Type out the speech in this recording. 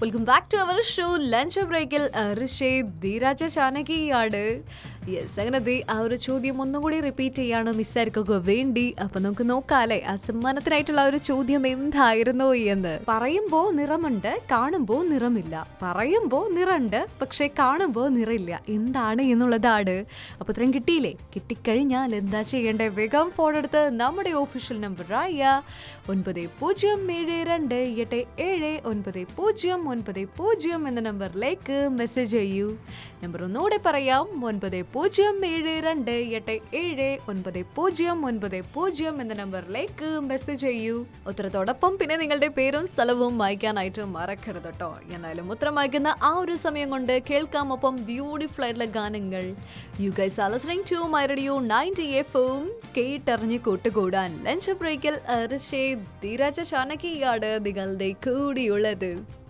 welcome back to our show lunch ബ്രേക്കിൽ ഋഷേ ധീരാജ ചാനകിയാണ് yes അങ്ങനെ ദേ ആ ഒരു ചോദ്യം ഒന്നും കൂടി റിപ്പീറ്റ് ചെയ്യാണ് മിസ്സായിരിക്കൊക്കെ വേണ്ടി അപ്പൊ നമുക്ക് നോക്കാല്ലേ ആ സമ്മാനത്തിനായിട്ടുള്ള ആ ഒരു ചോദ്യം എന്തായിരുന്നു എന്ന് പറയുമ്പോ നിറമുണ്ട് കാണുമ്പോ നിറമില്ല പറയുമ്പോ നിറമുണ്ട് പക്ഷെ കാണുമ്പോ നിറമില്ല എന്താണ് എന്നുള്ളതാണ് അപ്പൊ ഇത്രയും കിട്ടിയില്ലേ കിട്ടിക്കഴിഞ്ഞാൽ എന്താ ചെയ്യേണ്ടത് വേഗം ഫോൺ എടുത്ത് നമ്മുടെ ഓഫീഷ്യൽ നമ്പറായ ഒൻപത് പൂജ്യം ഏഴ് രണ്ട് എട്ട് ഏഴ് ഒൻപത് പൂജ്യം ഒൻപത് പൂജ്യം എന്ന നമ്പറിലേക്ക് മെസ്സേജ് ചെയ്യൂ നമ്പർ ഒന്നുകൂടെ പറയാം ഒൻപത് പൂജ്യം ഏഴ് രണ്ട് എട്ട് ഏഴ് ഒൻപത് പൂജ്യം ഒൻപത് പൂജ്യം എന്ന നമ്പറിലേക്ക് മെസ്സേജ് ചെയ്യൂ ഉത്തരത്തോടൊപ്പം പിന്നെ നിങ്ങളുടെ പേരും സ്ഥലവും വായിക്കാനായിട്ട് മറക്കരുത് കേട്ടോ എന്നാലും ഉത്തരം വായിക്കുന്ന ആ ഒരു സമയം കൊണ്ട് കേൾക്കാം ഒപ്പം ബ്യൂട്ടിഫുൾ ആയിട്ടുള്ള ഗാനങ്ങൾ you guys are listening to my radio ninety എഫും കേട്ടറിഞ്ഞ് കൂട്ടുകൂടാൻ ലഞ്ച് ബ്രേക്കിൽ ഋഷേ ധീരാജ ചാനകിയാണ് നിങ്ങളുടെ കൂടിയുള്ളത്